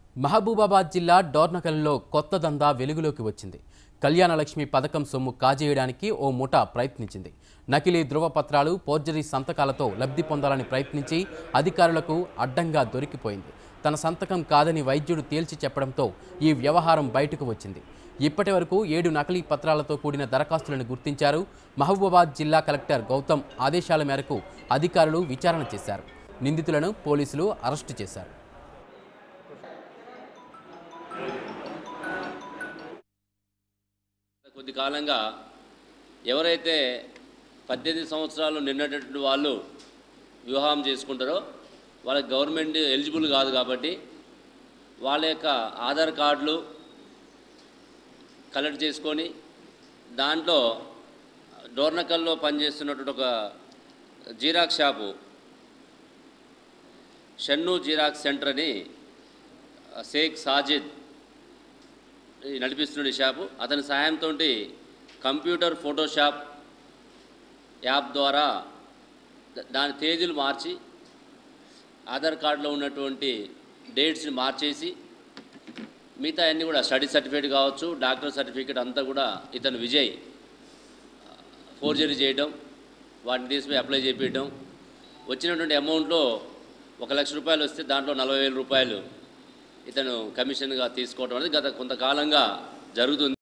మహబూబాబాద్ జిల్లా డోర్నకల్లో కొత్త దందా వెలుగులోకి వచ్చింది కళ్యాణలక్ష్మి పథకం సొమ్ము కాజేయడానికి ఓ ముఠ ప్రయత్నించింది నకిలీ ధృవపత్రాలు పోర్జరీ సంతకాలతో లబ్ధి పొందాలని ప్రయత్నించి అధికారులకు అడ్డంగా దొరికిపోయింది తన సంతకం కాదని వైద్యుడు తేల్చి చెప్పడంతో ఈ వ్యవహారం బయటకు వచ్చింది ఇప్పటి వరకు ఏడు నకిలీ పత్రాలతో కూడిన దరఖాస్తులను గుర్తించారు మహబూబాబాద్ జిల్లా కలెక్టర్ గౌతమ్ ఆదేశాల మేరకు అధికారులు విచారణ చేశారు నిందితులను పోలీసులు అరెస్టు చేశారు కొద్ది కాలంగా ఎవరైతే పద్దెనిమిది సంవత్సరాలు నిన్నటువంటి వాళ్ళు వివాహం చేసుకుంటారో వాళ్ళకి గవర్నమెంట్ ఎలిజిబుల్ కాదు కాబట్టి వాళ్ళ యొక్క ఆధార్ కార్డులు కలెక్ట్ చేసుకొని దాంట్లో డోర్నకల్లో పనిచేస్తున్నటువంటి ఒక జీరాక్స్ షాపు షన్ను జీరాక్స్ సెంటర్ అని షేక్ సాజిద్ ఈ నడిపిస్తున్నాడు ఈ షాపు అతని సహాయంతో కంప్యూటర్ ఫోటోషాప్ యాప్ ద్వారా ద- దాని తేదీలు మార్చి ఆధార్ కార్డులో ఉన్నటువంటి డేట్స్ని మార్చేసి మిగతా అన్నీ కూడా స్టడీ సర్టిఫికేట్ కావచ్చు డాక్టర్ సర్టిఫికేట్ అంతా కూడా ఇతను విజయ్ ఫోర్జరీ చేయడం వాటిని తీసుకుపోయి అప్లై చేపించడం వచ్చినటువంటి అమౌంట్లో ఒక లక్ష రూపాయలు వస్తే దాంట్లో నలభై వేల రూపాయలు ఇతను కమిషన్గా తీసుకోవడం అనేది గత కొంతకాలంగా జరుగుతుంది